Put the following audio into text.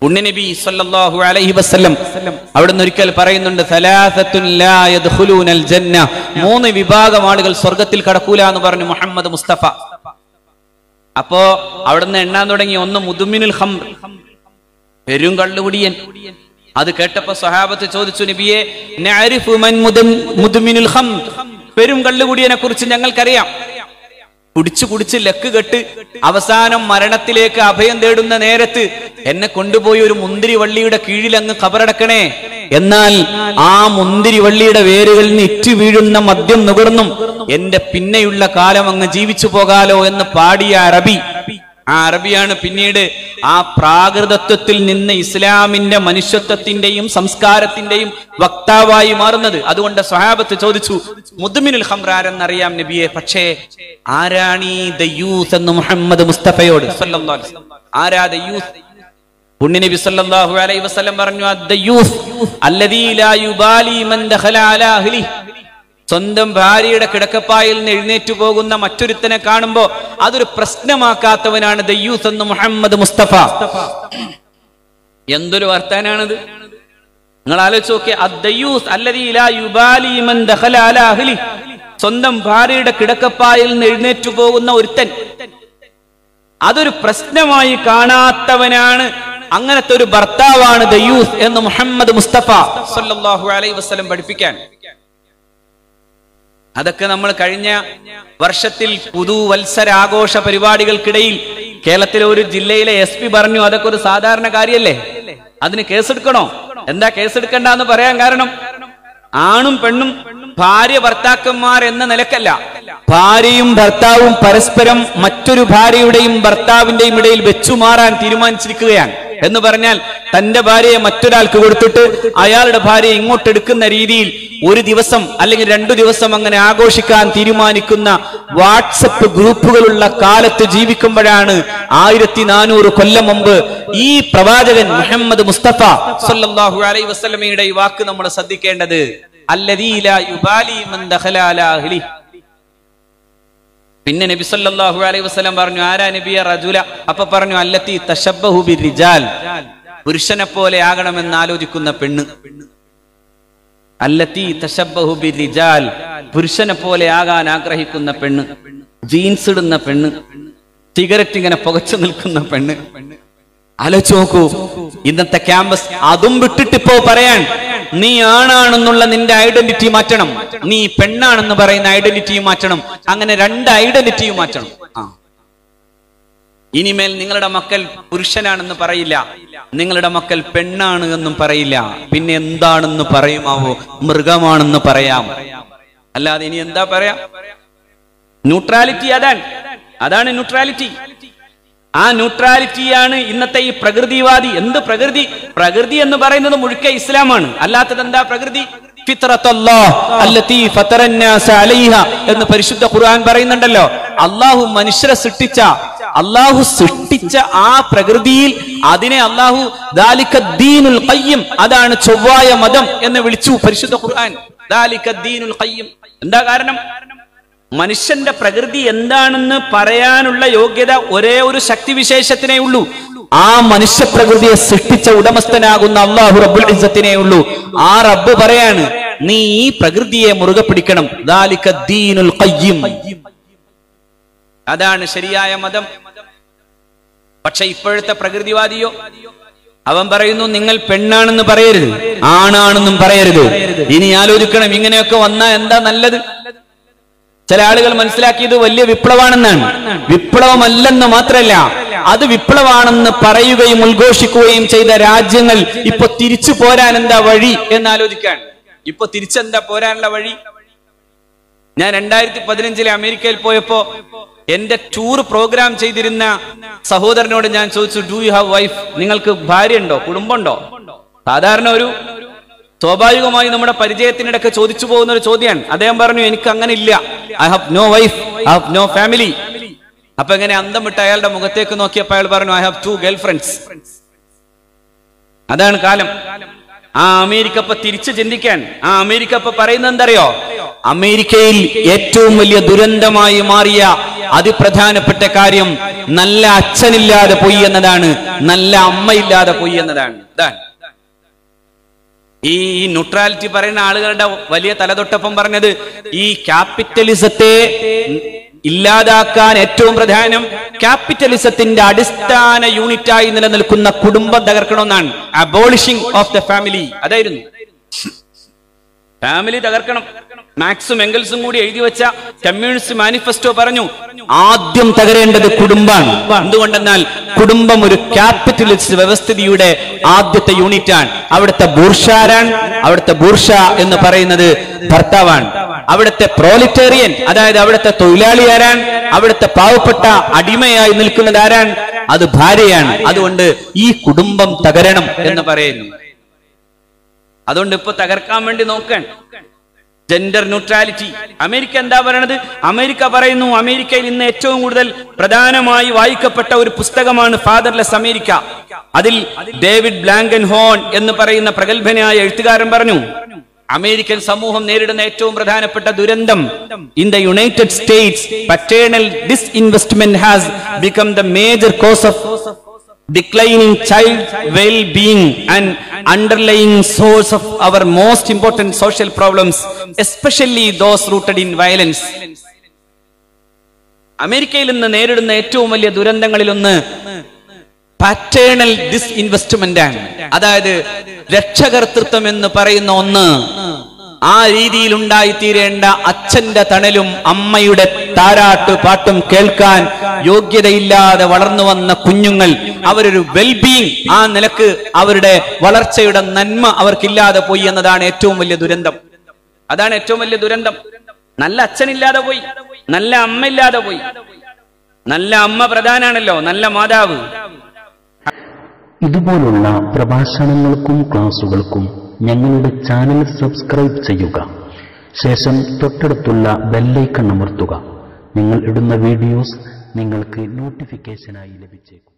ഉണ്ണിനബി സല്ലല്ലാഹു അലൈഹി വസല്ലം അവിടുന്ന് ഒരിക്കൽ പറയുന്നുണ്ട് "സലാസത്തുൻ ലാ യദ്ഖുലൂനൽ ജന്ന മൂന്ന് വിഭാഗം ആളുകൾ സ്വർഗത്തിൽ കടക്കൂല എന്ന് പറഞ്ഞു മുഹമ്മദ് മുസ്തഫ അപ്പോ അവിടുന്ന് എണ്ണാൻ തുടങ്ങി ഒന്ന് മുതുമിനുൽ ഹംർ പെരും കള്ളുകുടിയൻ അത് കേട്ടപ്പോ സ്വഹാബത്ത് ചോദിച്ചു നബിയെ നഅരിഫു മൻ മുദം- മുദ്മിനുൽ ഹംർ പെരും കള്ളുകുടിയനെ കുറിച്ച് ഞങ്ങൾക്കറിയാം കുടിച്ചു കുടിച്ച് ലക്ക് കെട്ട് അവസാനം മരണത്തിലേക്ക് അഭയം തേടുന്ന നേരത്ത് എന്നെ കൊണ്ടുപോയി ഒരു മുന്തിരി വള്ളിയുടെ കീഴിൽ അങ്ങ് കബറടക്കണേ എന്നാൽ ആ മുന്തിരി വള്ളിയുടെ വേരുകളിൽ നിന്ന് ഇറ്റു വീഴുന്ന മദ്യം നുകർന്നും എന്റെ പിന്നെയുള്ള കാലം അങ്ങ് ജീവിച്ചു പോകാലോ എന്ന് പാടിയ അറബി ആ അറബിയാണ് പിന്നീട് ആ പ്രാകൃതത്വത്തിൽ നിന്ന് ഇസ്ലാമിന്റെ മനുഷ്യത്വത്തിന്റെയും സംസ്കാരത്തിന്റെയും വക്താവായി മാറുന്നത് അതുകൊണ്ട് സ്വഹാബത്ത് ചോദിച്ചു മുദ്മിനുൽ ഹംറാരെന്നറിയാം നബിയെ പക്ഷേ ആരാണീ ദയ്യൂസ് എന്ന് മുഹമ്മദ് മുസ്തഫയോട് സല്ലല്ലാഹു അലൈഹി വസല്ലം. ആരാ ദയ്യൂസ് പുണ്യനബി സല്ലല്ലാഹു അലൈഹി വസല്ലം പറഞ്ഞു അദ്ദയ്യൂസ് അല്ലദീ ലാ യുബാലി മൻ ദഖല അലാ അഹ്ലിഹി സ്വന്തം ഭാര്യയുടെ കിടക്കപ്പായിൽ നിന്ന് എഴുന്നേറ്റു പോകുന്ന മറ്റൊരുത്തനെ കാണുമ്പോ അതൊരു പ്രശ്നമാക്കാത്തവനാണ് ദയ്യൂസ് എന്ന് മുഹമ്മദ് മുസ്തഫ എന്തൊരു വർത്താനാണിത് നിങ്ങൾ ആലോചിച്ച് നോക്കിയ അദ്ദയ്യൂസ് അല്ലദീ ലാ യുബാലി മൻ ദഖല അലാ അഹ്ലി സ്വന്തം ഭാര്യയുടെ കിടക്കപ്പായിൽ നിന്ന് എഴുന്നേറ്റു പോകുന്ന ഒരുത്തൻ അതൊരു പ്രശ്നമായി കാണാത്തവനാണ് അങ്ങനത്തെ ഒരു ഭർത്താവാണ് ദയ്യൂസ് എന്ന് മുഹമ്മദ് മുസ്തഫ സല്ലല്ലാഹു അലൈഹി വസല്ലം പഠിപ്പിക്കാൻ അതൊക്കെ നമ്മൾ കഴിഞ്ഞ വർഷത്തിൽ പുതുവത്സരാഘോഷ പരിപാടികൾക്കിടയിൽ കേരളത്തിലെ ഒരു ജില്ലയിലെ എസ് പി പറഞ്ഞു അതൊക്കെ ഒരു സാധാരണ കാര്യല്ലേ അതിന് കേസെടുക്കണോ എന്താ കേസെടുക്കണ്ടെന്ന് പറയാൻ കാരണം ആണും പെണ്ണും ഭാര്യ ഭർത്താക്കന്മാർ എന്ന നിലക്കല്ല ഭാര്യയും ഭർത്താവും പരസ്പരം മറ്റൊരു ഭാര്യയുടെയും ഭർത്താവിന്റെയും ഇടയിൽ വെച്ചുമാറാൻ തീരുമാനിച്ചിരിക്കുകയാണ് എന്ന് പറഞ്ഞാൽ തന്റെ ഭാര്യയെ മറ്റൊരാൾക്ക് കൊടുത്തിട്ട് അയാളുടെ ഭാര്യയെ ഇങ്ങോട്ട് എടുക്കുന്ന രീതിയിൽ ഒരു ദിവസം അല്ലെങ്കിൽ രണ്ടു ദിവസം അങ്ങനെ ആഘോഷിക്കാൻ തീരുമാനിക്കുന്ന വാട്സപ്പ് ഗ്രൂപ്പുകളുള്ള കാലത്ത് ജീവിക്കുമ്പോഴാണ് ആയിരത്തി നാനൂറ് കൊല്ലം മുമ്പ് ഈ പ്രവാചകൻ മുഹമ്മദ് മുസ്തഫ സല്ലല്ലാഹു അലൈഹി വസല്ലമയുടെ ഈ വാക്ക് നമ്മൾ ശ്രദ്ധിക്കേണ്ടത് അല്ലദീ ലാ യുബാലി മൻ ദഖല അലാ അഹ്ലി പിന്നെ നബി സല്ലല്ലാഹു അലൈഹി വസല്ലം പറഞ്ഞു ആരാ നബിയ റജുല അപ്പൊ പറഞ്ഞു അല്ലത്തി തശബ്ബഹു ബിർരിജാൽ പുരുഷനെ പോലെ ആകണമെന്ന് ആലോചിക്കുന്ന പെണ്ണ് അല്ലത്തി തശബ്ബഹു ബിർരിജാൽ പുരുഷനെ പോലെ ആകാൻ ആഗ്രഹിക്കുന്ന പെണ്ണ് ജീൻസ് ഇടുന്ന പെണ്ണ് സിഗരറ്റ് ഇങ്ങനെ പുകച്ചു നിൽക്കുന്ന പെണ്ണ് ആലോചിച്ച് നോക്കൂ ഇന്നത്തെ ക്യാമ്പസ് അതും വിട്ടിട്ടിപ്പോ പറയാൻ നീ ആണാണെന്നുള്ള നിന്റെ ഐഡന്റിറ്റി മാറ്റണം നീ പെണ്ണാണെന്ന് പറയുന്ന ഐഡന്റിറ്റിയും മാറ്റണം അങ്ങനെ രണ്ട് ഐഡന്റിറ്റിയും മാറ്റണം ആ ഇനിമേൽ നിങ്ങളുടെ മക്കൾ പുരുഷനാണെന്ന് പറയില്ല നിങ്ങളുടെ മക്കൾ പെണ്ണാണ് എന്നും പറയില്ല പിന്നെ എന്താണെന്ന് പറയുമാവോ മൃഗമാണെന്ന് പറയാം അല്ലാതെ ഇനി എന്താ പറയാ ന്യൂട്രാലിറ്റി അതാണ് അതാണ് ന്യൂട്രാലിറ്റി ആ ന്യൂട്രാലിറ്റിയാണ് ഇന്നത്തെ ഈ പ്രകൃതിവാദി എന്ത് പ്രകൃതി പ്രകൃതി എന്ന് പറയുന്നത് മുഴുക്ക ഇസ്ലാമാണ് അല്ലാത്തത് എന്താ പ്രകൃതി ഫിത്രത്തല്ലാഹ് അല്ലതീ ഫതറന്നാസ അലൈഹ എന്ന് പരിശുദ്ധ ഖുർആൻ പറയുന്നുണ്ടല്ലോ അള്ളാഹു മനുഷ്യരെ സൃഷ്ടിച്ച അള്ളാഹു സൃഷ്ടിച്ച ആ പ്രകൃതിയിൽ അതിനെ അള്ളാഹു ദാലിക ദീനുൽ ഖയ്യിം അതാണ് ചൊവ്വായ മതം എന്ന് വിളിച്ചു പരിശുദ്ധ ഖുർആൻ ദാലിക ദീനുൽ ഖയ്യിം എന്താ കാരണം മനുഷ്യന്റെ പ്രകൃതി എന്താണെന്ന് പറയാനുള്ള യോഗ്യത ഒരേ ഒരു ശക്തിവിശേഷത്തിനേ ഉള്ളൂ ആ മനുഷ്യ പ്രകൃതിയെ സൃഷ്ടിച്ച ഉടമസ്ഥനാകുന്ന അള്ളാഹു റബ്ബുൽ ഇസ്സത്തിനേ ഉള്ളൂ ആ റബ്ബ് പറയാണ് നീ ഈ പ്രകൃതിയെ മുറുകെ പിടിക്കണം ദാലിക ദീനുൽ ഖയ്യിം അതാണ് ശരിയായ മതം പക്ഷെ ഇപ്പോഴത്തെ പ്രകൃതിവാദിയോ അവൻ പറയുന്നു നിങ്ങൾ പെണ്ണാണെന്ന് പറയരുത് ആണാണെന്നും പറയരുത് ഇനി ആലോചിക്കണം ഇങ്ങനെയൊക്കെ വന്നാ എന്താ നല്ലത് ചില ആളുകൾ മനസ്സിലാക്കിയത് വലിയ വിപ്ലവമാണെന്നാണ് വിപ്ലവമല്ലെന്ന് മാത്രമല്ല അത് വിപ്ലവമാണെന്ന് പറയുകയും ഉദ്ഘോഷിക്കുകയും ചെയ്ത രാജ്യങ്ങൾ ഇപ്പൊ തിരിച്ചു പോരാൻ എന്താ വഴി എന്ന് ആലോചിക്കാൻ ഇപ്പൊ തിരിച്ചെന്താ പോരാനുള്ള വഴി ഞാൻ രണ്ടായിരത്തി പതിനഞ്ചിലെ അമേരിക്കയിൽ പോയപ്പോ എന്റെ ടൂർ പ്രോഗ്രാം ചെയ്തിരുന്ന സഹോദരനോട് ഞാൻ ചോദിച്ചു ഡു യു ഹാവ് വൈഫ് നിങ്ങൾക്ക് ഭാര്യ ഉണ്ടോ കുടുംബമുണ്ടോ സാധാരണ ഒരു സ്വാഭാവികമായി നമ്മുടെ പരിചയത്തിനിടയ്ക്ക് ചോദിച്ചു പോകുന്ന ഒരു ചോദ്യമാണ് അദ്ദേഹം പറഞ്ഞു എനിക്ക് അങ്ങനെ ഇല്ല I have no wife I have no family അപ്പൊ എങ്ങനെ അന്തം വിട്ട് അയാളുടെ മുഖത്തേക്ക് നോക്കിയപ്പോൾ അയാൾ പറഞ്ഞു I have two girl friends അതാണ് കാലം ആ അമേരിക്ക ഇപ്പൊ തിരിച്ചു ചിന്തിക്കാൻ ആ അമേരിക്ക ഇപ്പൊ പറയുന്നത് എന്തറിയോ അമേരിക്കയിൽ ഏറ്റവും വലിയ ദുരന്തമായി മാറിയ അതിപ്രധാനപ്പെട്ട കാര്യം നല്ല അച്ഛനില്ലാതെ പോയി എന്നതാണ് നല്ല അമ്മയില്ലാതെ പോയി എന്നതാണ് ഇതാണ് ഈ ന്യൂട്രാലിറ്റി പറയുന്ന ആളുകളുടെ വലിയ തലതൊട്ടപ്പം പറഞ്ഞത് ഈ ക്യാപിറ്റലിസത്തെ ഇല്ലാതാക്കാൻ ഏറ്റവും പ്രധാനം ക്യാപിറ്റലിസത്തിന്റെ അടിസ്ഥാന യൂണിറ്റായി നിലനിൽക്കുന്ന കുടുംബം തകർക്കണമെന്നാണ് അബോളിഷിംഗ് ഓഫ് ദ ഫാമിലി അതായിരുന്നു ഫാമിലി തകർക്കണം മാക്സും എംഗൽസും കൂടി എഴുതി വെച്ച കമ്മ്യൂണിസ്റ്റ് മാനിഫെസ്റ്റോ പറഞ്ഞു ആദ്യം തകരേണ്ടത് കുടുംബാണ് എന്തുകൊണ്ടെന്നാൽ കുടുംബം ഒരു ക്യാപിറ്റലിസ്റ്റ് വ്യവസ്ഥിതിയുടെ ആദ്യത്തെ യൂണിറ്റാണ് അവിടുത്തെ ബൂർഷാരാൻ അവിടുത്തെ ബൂർഷ എന്ന് പറയുന്നത് ഭർത്താവാണ് അവിടുത്തെ പ്രോലിറ്റേറിയൻ അതായത് അവിടുത്തെ തൊഴിലാളി ആരാൻ അവിടുത്തെ പാവപ്പെട്ട അടിമയായി നിൽക്കുന്നത് ആരാൻ അത് ഭാര്യയാണ് അതുകൊണ്ട് ഈ കുടുംബം തകരണം എന്ന് പറയുന്നു അതുകൊണ്ട് ഇപ്പൊ തകർക്കാൻ വേണ്ടി നോക്കാൻ ജെൻഡർ ന്യൂട്രാലിറ്റി അമേരിക്ക എന്താ പറയണത് അമേരിക്ക പറയുന്നു അമേരിക്കയിൽ ഇന്ന് ഏറ്റവും കൂടുതൽ പ്രധാനമായി വായിക്കപ്പെട്ട ഒരു പുസ്തകമാണ് ഫാദർലെസ് അമേരിക്ക അതിൽ ഡേവിഡ് ബ്ലാങ്കൻ ഹോൺ എന്ന് പറയുന്ന പ്രഗത്ഭനായ എഴുത്തുകാരൻ പറഞ്ഞു അമേരിക്കൻ സമൂഹം നേരിടുന്ന ഏറ്റവും പ്രധാനപ്പെട്ട ദുരന്തം in the United States paternal disinvestment has become the major cause of declining child well-being and underlying source of our most important social problems, especially those rooted in violence. അമേരിക്കയിൽ നിന്ന് നേരിടുന്ന ഏറ്റവും വലിയ ദുരന്തങ്ങളിലൊന്ന് പാറ്റേണൽ ഡിസ്ഇൻവെസ്റ്റ്മെന്റ് ആണ് അതായത് രക്ഷകർത്തൃത്വം എന്ന് പറയുന്ന ഒന്ന് ആ രീതിയിൽ ഉണ്ടായിത്തീരേണ്ട അച്ഛന്റെ തണലും അമ്മയുടെ താരാട്ട് പാട്ടും കേൾക്കാൻ യോഗ്യതയില്ലാതെ വളർന്നു വന്ന കുഞ്ഞുങ്ങൾ അവരൊരു വെൽബീങ് ആ നിലക്ക് അവരുടെ വളർച്ചയുടെ നന്മ അവർക്കില്ലാതെ പോയി എന്നതാണ് ഏറ്റവും വലിയ ദുരന്തം അതാണ് ഏറ്റവും വലിയ ദുരന്തം നല്ല അച്ഛനില്ലാതെ പോയി നല്ല അമ്മ ഇല്ലാതെ പോയി നല്ല അമ്മ പ്രധാനാണല്ലോ നല്ല മാതാവ് ഇതുപോലുള്ള പ്രഭാഷണങ്ങൾക്കും ക്ലാസുകൾക്കും ഞങ്ങളുടെ ചാനൽ സബ്സ്ക്രൈബ് ചെയ്യുക ശേഷം തൊട്ടടുത്തുള്ള ബെല്ലൈക്കൺ അമർത്തുക നിങ്ങൾ ഇടുന്ന വീഡിയോസ് നിങ്ങൾക്ക് നോട്ടിഫിക്കേഷനായി ലഭിച്ചേക്കും